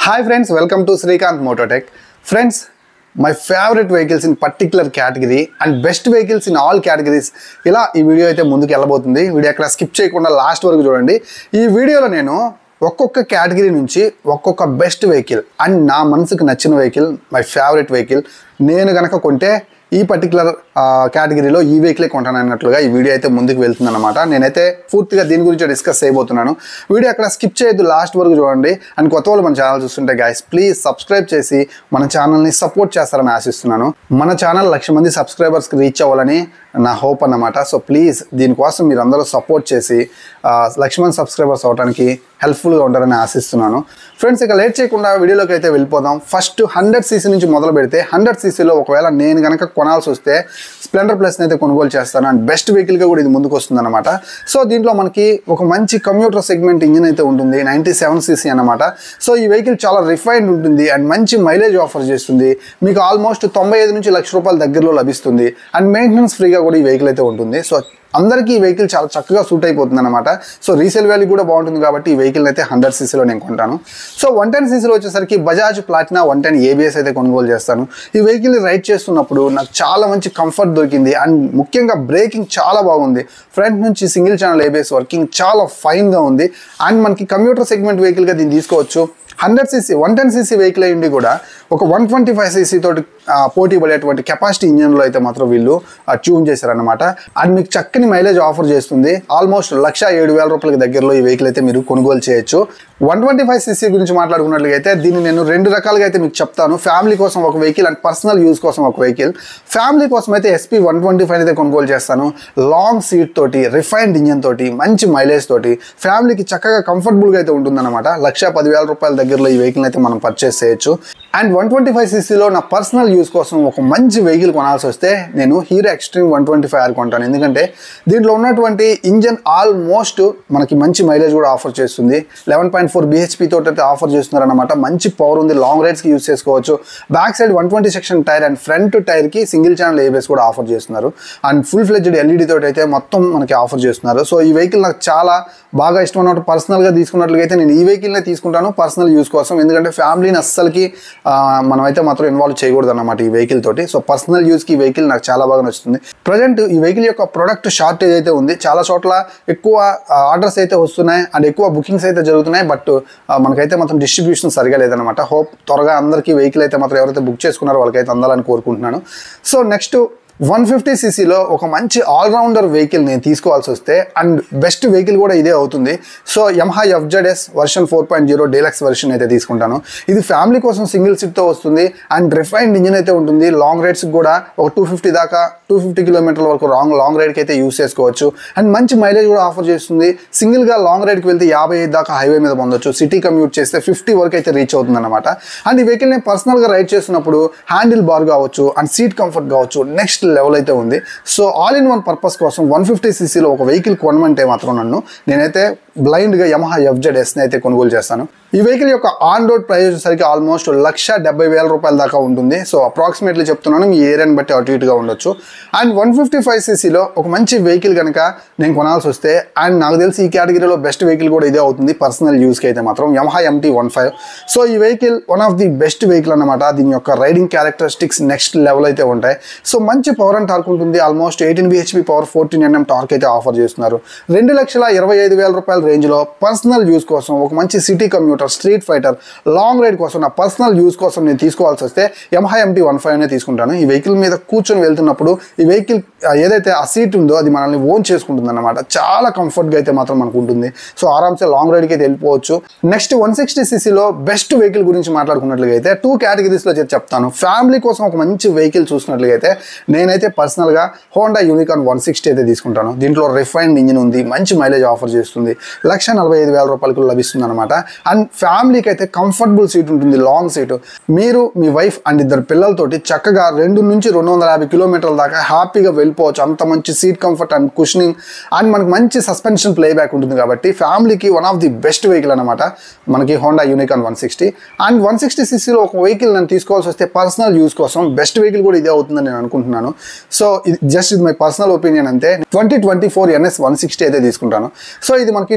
hi friends welcome to Srikanth Mototech friends my favourite vehicles in particular category and best vehicles in all categories ఇలా ఈ video అయితే ముందుకు వెళ్ళబోతుంది video అక్కడ skip చేయకుండా లాస్ట్ వరకు చూడండి ఈ వీడియోలో నేను ఒక్కొక్క కేటగిరీ నుంచి ఒక్కొక్క బెస్ట్ వెహికల్ అండ్ నా మనసుకు నచ్చిన వెహికల్ మై ఫేవరెట్ వెహికల్ నేను గనక కొంటే ఈ పర్టికులర్ కేటగిరీలో ఈ వెహికలే కొంటాను అన్నట్లుగా ఈ వీడియో అయితే ముందుకు వెళ్తుంది అనమాట నేనైతే పూర్తిగా దీని గురించి డిస్కస్ చేయబోతున్నాను వీడియో అక్కడ స్కిప్ చేయొద్దు లాస్ట్ వరకు చూడండి అండ్ కొత్త వాళ్ళు మన ఛానల్ చూస్తుంటే గాయస్ ప్లీజ్ సబ్స్క్రైబ్ చేసి మన ఛానల్ని సపోర్ట్ చేస్తారని ఆశిస్తున్నాను మన ఛానల్ లక్ష మంది సబ్స్క్రైబర్స్కి రీచ్ అవ్వాలని నా హోప్ అన్నమాట సో ప్లీజ్ దీనికోసం మీరు అందరూ సపోర్ట్ చేసి ఆ, లక్ష మంది సబ్స్క్రైబర్స్ అవడానికి హెల్ప్ఫుల్గా ఉంటారని ఆశిస్తున్నాను ఫ్రెండ్స్ ఇక లేట్ చేయకుండా వీడియోలోకి అయితే వెళ్ళిపోదాం ఫస్ట్ హండ్రెడ్ సీసీ నుంచి మొదలు పెడితే హండ్రెడ్ సీసీలో ఒకవేళ నేను కనుక కొనాల్సి వస్తే స్ప్లెండర్ ప్లస్ అయితే కొనుగోలు చేస్తాను అండ్ బెస్ట్ వెహికల్గా కూడా ఇది ముందుకు వస్తుంది అనమాట సో దీంట్లో మనకి ఒక మంచి కంప్యూటర్ సెగ్మెంట్ ఇంజిన్ అయితే ఉంటుంది నైంటీ సెవెన్ సీసీ అనమాట సో ఈ వెహికల్ చాలా రిఫైన్డ్ ఉంటుంది అండ్ మంచి మైలేజ్ ఆఫర్ చేస్తుంది మీకు ఆల్మోస్ట్ తొంభై ఐదు నుంచి లక్ష రూపాయల దగ్గరలో లభిస్తుంది అండ్ మెయింటెనెన్స్ ఫ్రీగా కూడా ఈ వెహికల్ అయితే ఉంటుంది సో అందరికీ ఈ వెహికల్ చాలా చక్కగా సూట్ అయిపోతుంది అనమాట సో రీసేల్ వాల్యూ కూడా బాగుంటుంది కాబట్టి ఈ వెహికల్ అయితే హండ్రెడ్ సీసీలో నేను కొంటాను సో వన్ టెన్ సీసీలో వచ్చేసరికి Bajaj Platina one ten ABS అయితే కొనుగోలు చేస్తాను ఈ వెహికల్ని రైడ్ చేస్తున్నప్పుడు నాకు చాలా మంచి కంఫర్ట్ దొరికింది అండ్ ముఖ్యంగా బ్రేకింగ్ చాలా బాగుంది ఫ్రంట్ నుంచి సింగిల్ ఛానల్ ఏబిఎస్ వర్కింగ్ చాలా ఫైన్గా ఉంది అండ్ మనకి కంప్యూటర్ సెగ్మెంట్ వెహికల్గా దీన్ని తీసుకోవచ్చు hundred CC one ten CC vehicle అయ్యింది కూడా ఒక వన్ ట్వంటీ ఫైవ్ సీసీ తోటి ఆ, పోటీ పడేటువంటి కెపాసిటీ ఇంజన్లో అయితే మాత్రం వీళ్ళు ట్యూన్ చేశారనమాట అండ్ మీకు చక్కని మైలేజ్ ఆఫర్ చేస్తుంది ఆల్మోస్ట్ లక్ష ఏడు వేల రూపాయలకి దగ్గరలో ఈ వెహికల్ అయితే మీరు కొనుగోలు చేయొచ్చు వన్ ట్వంటీ ఫైవ్ సీసీ గురించి మాట్లాడుకున్నట్లయితే దీన్ని నేను రెండు రకాలుగా అయితే మీకు చెప్తాను ఫ్యామిలీ కోసం ఒక వెహికల్ అండ్ పర్సనల్ యూజ్ కోసం ఒక వెహికల్ ఫ్యామిలీ కోసం అయితే ఎస్పీ వన్ ట్వంటీ ఫైవ్ అయితే కొనుగోలు చేస్తాను లాంగ్ సీట్ తోటి రిఫైన్డ్ ఇంజన్ తోటి మంచి మైలేజ్ తోటి ఫ్యామిలీకి చక్కగా కంఫర్టబుల్గా అయితే ఉంటుందన్నమాట లక్ష పదివేల రూపాయల దగ్గరలో ఈ వెహికల్ అయితే మనం పర్చేస్ చేయొచ్చు అండ్ వన్ ట్వంటీ ఫైవ్ సీసీలో నా పర్సనల్ యూస్ కోసం ఒక మంచి వెహికల్ కొనాల్సి వస్తే నేను Hero Xtreme one twenty five R కొంటాను ఎందుకంటే దీంట్లో ఉన్నటువంటి ఇంజన్ ఆల్మోస్ట్ మనకి మంచి మైలేజ్ కూడా ఆఫర్ చేస్తుంది లెవెన్ పాయింట్ ఫోర్ బీహెచ్పీ తోటి అయితే ఆఫర్ చేస్తున్నారు అనమాట మంచి పవర్ ఉంది లాంగ్ రైడ్స్కి యూస్ చేసుకోవచ్చు back side one twenty section tyre and front టైర్కి సింగిల్ ఛానల్ ఏబిఎస్ కూడా ఆఫర్ చేస్తున్నారు అండ్ ఫుల్ ఫ్లెడ్జ్డ్ ఎల్ఈడి తోటి అయితే మొత్తం మనకి ఆఫర్ చేస్తున్నారు సో ఈ వెహికల్ నాకు చాలా బాగా ఇష్టం అన్నట్టు పర్సనల్గా తీసుకున్నట్లయితే నేను ఈ వెహికల్నే తీసుకుంటాను పర్సనల్ యూస్ కోసం ఎందుకంటే ఫ్యామిలీని అస్సలకి ఆ, మనమైతే మాత్రం ఇన్వాల్వ్ చేయకూడదు అన్నమాట ఈ వెహికల్ తోటి సో పర్సనల్ యూస్కి ఈ వెహికల్ నాకు చాలా బాగా నచ్చుతుంది ప్రజెంట్ ఈ వెహికల్ యొక్క ప్రొడక్ట్ షార్టేజ్ అయితే ఉంది చాలా చోట్ల ఎక్కువ ఆర్డర్స్ అయితే వస్తున్నాయి అండ్ ఎక్కువ బుకింగ్స్ అయితే జరుగుతున్నాయి బట్ మనకైతే మాత్రం డిస్ట్రిబ్యూషన్ సరిగా లేదనమాట హోప్ త్వరగా అందరికీ వెహికల్ అయితే మాత్రం ఎవరైతే బుక్ చేసుకున్నారో వాళ్ళకైతే అందాలని కోరుకుంటున్నాను సో నెక్స్ట్ వన్ ఫిఫ్టీ సీసీలో ఒక మంచి ఆల్రౌండర్ వెహికల్ నేను తీసుకోవాల్సి వస్తే అండ్ బెస్ట్ వెహికల్ కూడా ఇదే అవుతుంది so Yamaha FZS version four point zero deluxe version అయితే తీసుకుంటాను ఇది ఫ్యామిలీ కోసం సింగిల్ సీట్తో వస్తుంది అండ్ రిఫైన్డ్ ఇంజిన్ అయితే ఉంటుంది లాంగ్ రైడ్స్కి కూడా ఒక టూ ఫిఫ్టీ దాకా టూ ఫిఫ్టీ కిలోమీటర్ల వరకు లాంగ్ లాంగ్ రైడ్కి అయితే యూస్ చేసుకోవచ్చు అండ్ మంచి మైలేజ్ కూడా ఆఫర్ చేస్తుంది సింగిల్గా లాంగ్ రైడ్కి వెళ్తే యాభై ఐదు దాకా హైవే మీద పొందొచ్చు సిటీ కమ్యూట్ చేస్తే ఫిఫ్టీ వరకు అయితే రీచ్ అవుతుంది అనమాట అండ్ ఈ వెహికల్ నేను పర్సనల్గా రైడ్ చేస్తున్నప్పుడు హ్యాండిల్ బార్ కావచ్చు అండ్ సీట్ కంఫర్ట్ కావచ్చు నెక్స్ట్ లెవెల్ అయితే ఉంది so all in one purpose కోసం వన్ ఫిఫ్టీ సీసీలో ఒక వెహికల్ కొనమంటే మాత్రం నన్ను నేనైతే బ్లైండ్గా యమహా ఎఫ్జెడ్ ఎస్ని అయితే కొనుగోలు చేస్తాను ఈ వెహికల్ యొక్క ఆన్ రోడ్ ప్రైస్ వచ్చేసరికి ఆల్మోస్ట్ లక్ష డెబ్బై వేల రూపాయల దాకా ఉంటుంది సో అప్రాక్సిమేట్లీ చెప్తున్నాను మీ ఏరియాని బట్టి అటు ఇటుగా ఉండొచ్చు అండ్ వన్ ఫిఫ్టీ ఫైవ్ సీసీలో ఒక మంచి వెహికల్ కనుక నేను కొనాల్సి వస్తే అండ్ నాకు తెలిసి ఈ కేటగిరీలో బెస్ట్ వెహికల్ కూడా ఇదే అవుతుంది పర్సనల్ యూస్కి అయితే మాత్రం Yamaha MT one five so ఈ vehicle one of the best vehicle అన్నమాట దీని యొక్క రైడింగ్ క్యారెక్టరిస్టిక్స్ నెక్స్ట్ లెవెల్ అయితే ఉంటాయి సో మంచి పవర్ అండ్ టార్క్ ఉంటుంది almost eighteen BHP power fourteen NM torque అయితే ఆఫర్ చేస్తున్నారు రెండు లక్షల ఇరవై ఐదు వేల రూపాయల రేంజ్లో పర్సనల్ యూస్ కోసం ఒక మంచి city commuter street fighter long ride కోసం నా పర్సనల్ యూస్ కోసం నేను తీసుకోవాల్సి వస్తే యమహా ఎంటీ వన్ ఫైవ్ అనే తీసుకుంటాను ఈ వెహికల్ మీద కూర్చొని వెళ్తున్నప్పుడు ఈ వెహికల్ ఏదైతే ఆ సీట్ ఉందో అది మనల్ని ఓన్ చేసుకుంటుంది అనమాట చాలా కంఫర్ట్గా అయితే మాత్రం మనకు ఉంటుంది సో ఆరామ్సే లాంగ్ రైడ్కి అయితే వెళ్ళిపోవచ్చు నెక్స్ట్ వన్ సిక్స్టీ సీసీలో బెస్ట్ వెహికల్ గురించి మాట్లాడుకున్నట్లుగా అయితే టూ కేటగిరీస్లో చెప్తాను ఫ్యామిలీ కోసం ఒక మంచి వెహికల్ చూసినట్లుగా అయితే నేనైతే పర్సనల్గా హోండా యూనికాన్ వన్ సిక్స్టీ అయితే తీసుకుంటాను దీంట్లో రిఫైన్డ్ ఇంజిన్ ఉంది మంచి మైలేజ్ ఆఫర్ చేస్తుంది లక్ష నలభై ఐదు వేల రూపాయలకు లభిస్తుంది అనమాట అండ్ ఫ్యామిలీకి అయితే కంఫర్టబుల్ సీట్ ఉంటుంది లాంగ్ సీట్ మీరు మీ వైఫ్ అండ్ ఇద్దరు పిల్లలతోటి చక్కగా రెండు నుంచి రెండు వందల యాభై కిలోమీటర్ల దాకా హ్యాపీగా వెళ్ళిపోవచ్చు అంత మంచి seat comfort and cushioning and మనకి మంచి సస్పెన్షన్ ప్లే బ్యాక్ ఉంటుంది కాబట్టి ఫ్యామిలీకి one of the best vehicle అనమాట మనకి Honda Unicorn one sixty and one sixty సీసీలో ఒక వెహికల్ నేను తీసుకోవాల్సి వస్తే పర్సనల్ యూస్ కోసం బెస్ట్ వెహికల్ కూడా ఇదే అవుతుందని నేను అనుకుంటున్నాను సో ఇది జస్ట్ ఇది మై పర్సనల్ ఒపీనియన్ అంతే twenty twenty four NS one sixty అయితే తీసుకుంటాను సో ఇది మనకి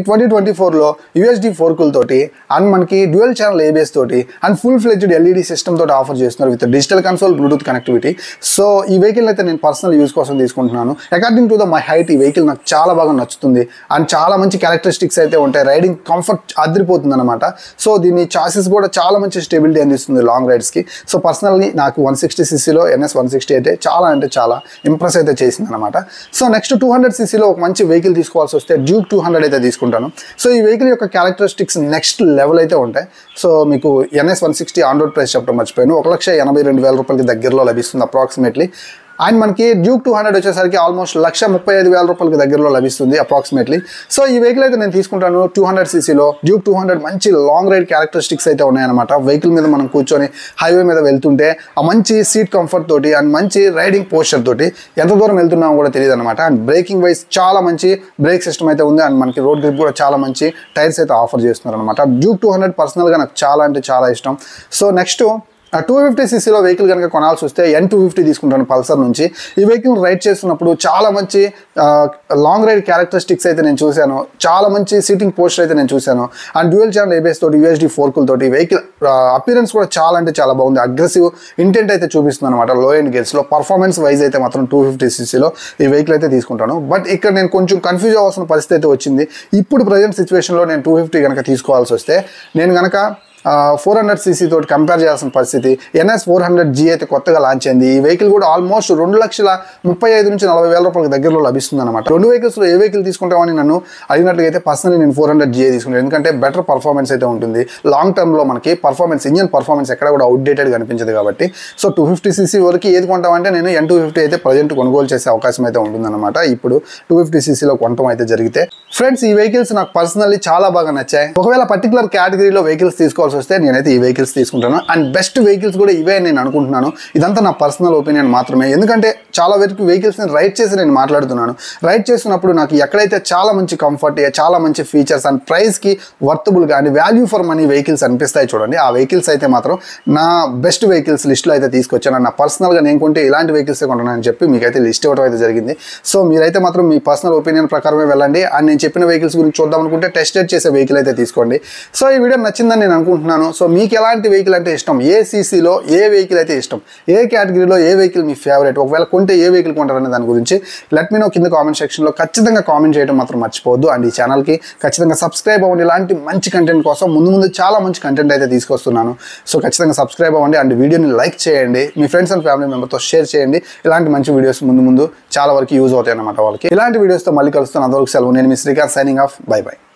ట్వంటీ ట్వంటీ ఫోర్లో యూఎస్డి ఫోర్కులతోటి అండ్ మనకి డ్యూయల్ ఛానల్ ఏబిఎస్ తోటి and full fledged LED system తోటి ఆఫర్ చేస్తున్నారు with digital console Bluetooth connectivity so ఈ వెహికల్ అయితే నేను పర్సనల్ యూస్ కోసం తీసుకుంటున్నాను according to the my height ఈ వెహికల్ నాకు చాలా బాగా నచ్చుతుంది అండ్ చాలా మంచి క్యారెక్టరిస్టిక్స్ అయితే ఉంటాయి రైడింగ్ కంఫర్ట్ అదిరిపోతుంది అనమాట సో దీని చాసెస్ కూడా చాలా మంచి స్టెబిలిటీ అందిస్తుంది లాంగ్ రైడ్స్కి సో పర్సనల్లీ నాకు వన్ సిక్స్టీ సీసీలో ఎన్ఎస్ వన్ సిక్స్టీ అయితే చాలా అంటే చాలా ఇంప్రెస్ అయితే చేసింది అనమాట సో నెక్స్ట్ టూ హండ్రెడ్ సీసీలో ఒక మంచి వెహికల్ తీసుకోవాల్సి వస్తే డ్యూక్ టూ హండ్రెడ్ అయితే తీసుకుంటాను సో ఈ వెహికల్ యొక్క క్యారెక్టరిస్టిక్స్ నెక్స్ట్ లెవెల్ అయితే ఉంటాయి సో మీకు NS one sixty on road price చెప్పడం మర్చిపోయాను ఒక లక్ష ఎనభై రెండు వేల రూపాయలకి దగ్గరలో లభిస్తుంది అప్రాక్సిమేట్లీ అండ్ మనకి డ్యూక్ టూ హండ్రెడ్ వచ్చేసరికి ఆల్మోస్ట్ లక్ష ముప్పై ఐదు వేల రూపాయలకి దగ్గరలో లభిస్తుంది అప్రాక్సిమేట్లీ సో ఈ వెహికల్ అయితే నేను తీసుకుంటాను టూ హండ్రెడ్ సీసీలో డ్యూక్ టూ హండ్రెడ్ మంచి లాంగ్ రైడ్ క్యారెక్టరిస్టిక్స్ అయితే ఉన్నాయన్నమాట వెహికల్ మీద మనం కూర్చొని హైవే మీద వెళ్తుంటే ఆ మంచి సీట్ కంఫర్ట్ తోటి అండ్ మంచి రైడింగ్ పోస్చర్ తోటి ఎంత దూరం వెళ్తున్నామో కూడా తెలియదు అనమాట అండ్ బ్రేకింగ్ వైజ్ చాలా మంచి బ్రేక్ సిస్టమ్ అయితే ఉంది అండ్ మనకి రోడ్ గ్రిప్ కూడా చాలా మంచి టైర్స్ అయితే ఆఫర్ చేస్తున్నారు అనమాట డ్యూక్ టూ హండ్రెడ్ పర్సనల్గా నాకు చాలా అంటే చాలా ఇష్టం సో నెక్స్ట్ టూ ఫిఫ్టీ సీసీలో వెహికల్ కనుక కొనాల్సి వస్తే ఎన్ టూ ఫిఫ్టీ తీసుకుంటాను పల్సర్ నుంచి ఈ వెహికల్ రైడ్ చేస్తున్నప్పుడు చాలా మంచి లాంగ్ రైడ్ క్యారెక్టరిస్టిక్స్ అయితే నేను చూశాను చాలా మంచి సీటింగ్ పోస్టర్ అయితే నేను చూశాను అండ్ డ్యూయల్ ఛానల్ ఏబిఎస్ తోటి యూఎస్డి ఫోర్కుల్ తోటి వెహికల్ అపిరెన్స్ కూడా చాలా అంటే చాలా బాగుంది అగ్రెసివ్ ఇంటెంట్ అయితే చూపిస్తుంది అనమాట లో ఎండ్ గేర్స్లో పర్ఫార్మెన్స్ వైజ్ అయితే మాత్రం టూ ఫిఫ్టీ సీసీలో ఈ వెహికల్ అయితే తీసుకుంటాను బట్ ఇక్కడ నేను కొంచెం కన్ఫ్యూజ్ అవ్వాల్సిన పరిస్థితి అయితే వచ్చింది ఇప్పుడు ప్రజెంట్ సిచ్యువేషన్లో నేను టూ ఫిఫ్టీ కనుక తీసుకోవాల్సి వస్తే నేను కనుక ఫోర్ హండ్రెడ్ సీసీ తోటి కంపేర్ చేయాల్సిన పరిస్థితి ఎన్ఎస్ ఫోర్ హండ్రెడ్ జీ అయితే కొత్తగా లాంచ్ అయింది ఈ వెహికల్ కూడా ఆల్మోస్ట్ రెండు లక్షల ముప్పై ఐదు నుంచి నలభై వేల రూపాయల దగ్గరలో లభిస్తుంది అనమాట రెండు వెహికల్స్లో ఏ వెహికల్ తీసుకుంటామని నన్ను అడిగినట్లుగా అయితే పర్సనలీ నేను ఫోర్ హండ్రెడ్ జీఏ తీసుకుంటాను ఎందుకంటే బెటర్ పర్ఫార్మెన్స్ అయితే ఉంటుంది లాంగ్ టర్మ్లో మనకి పర్ఫార్మెన్స్ ఇంజిన్ పర్ఫార్మెన్స్ ఎక్కడ కూడా అవుట్డేటెడ్ కనిపించదు కాబట్టి సో టూ ఫిఫ్టీ సీసీ వరకు ఏది కొంటామంటే నేను ఎన్ టూ ఫిఫ్టీ అయితే ప్రజెంట్ కొనుగోలు చేసే అవకాశం అయితే ఉంటుందన్నమాట ఇప్పుడు టూ ఫిఫ్టీ సీసీలో కొనటం అయితే జరిగితే ఫ్రెండ్స్ ఈ వెహికల్స్ నాకు పర్సనల్లీ చాలా బాగా నచ్చాయి ఒకవేళ పర్టికులర్ కేటగిరీలో వెహికల్స్ తీసుకోవాల్సి వస్తే నేనైతే ఈ వెహికల్స్ తీసుకుంటాను అండ్ బెస్ట్ వెహికల్స్ కూడా ఇవే అని నేను అనుకుంటున్నాను ఇదంతా నా పర్సనల్ ఒపీనియన్ మాత్రమే ఎందుకంటే చాలా వరకు వెహికల్స్ని రైడ్ చేసి నేను మాట్లాడుతున్నాను రైడ్ చేస్తున్నప్పుడు నాకు ఎక్కడైతే చాలా మంచి కంఫర్ట్ చాలా మంచి ఫీచర్స్ అండ్ ప్రైస్కి వర్తబుల్గా and value for money vehicles అనిపిస్తాయి చూడండి ఆ వెహికల్స్ అయితే మాత్రం నా బెస్ట్ వెహికల్స్ లిస్ట్లో అయితే తీసుకొచ్చాను నా పర్సనల్గా నేను కొంటే ఇలాంటి వెహికల్స్ కొంటానని చెప్పి మీకైతే లిస్ట్ ఇవ్వడం అయితే జరిగింది సో మీరైతే మాత్రం మీ పర్సనల్ ఒపీనియన్ ప్రకారమే వెళ్ళండి అండ్ నేను చెప్పిన వెహికల్స్ గురించి చూద్దాం అనుకుంటే టెస్టెడ్ చేసే వెహికల్ అయితే తీసుకోండి సో ఈ వీడియో నచ్చిందని నేను అనుకుంటున్నాను సో మీకు ఎలాంటి వెహికల్ అంటే ఇష్టం ఏ సీసీలో ఏ వెహికల్ అయితే ఇష్టం ఏ కేటగిరీలో ఏ వెహికల్ మీ ఫేవరెట్ ఒకవేళ కొంటే ఏ వెహికల్ కొంటారనే దాని గురించి లెట్ మీ నో కింద కామెంట్ సెక్షన్లో ఖచ్చితంగా కామెంట్ చేయడం మాత్రం మర్చిపోవద్దు అండ్ ఈ ఛానల్కి ఖచ్చితంగా సబ్స్క్రైబ్ అవ్వండి ఇలాంటి మంచి కంటెంట్ కోసం ముందు ముందు చాలా మంచి కంటెంట్ అయితే తీసుకొస్తున్నాను సో ఖచ్చితంగా సబ్స్క్రైబ్ అవ్వండి అండ్ వీడియోని లైక్ చేయండి మీ ఫ్రెండ్స్ అండ్ ఫ్యామిలీ మెంబర్తో షేర్ చేయండి ఇలాంటి మంచి వీడియోస్ ముందు ముందు చాలా వరకు యూజ్ అవుతాయి అన్నమాట వాళ్ళకి ఇలాంటి వీడియోస్తో మళ్ళీ కలుస్తాను అంతవరకు సెలవు నేను మీ Srikanth signing off bye by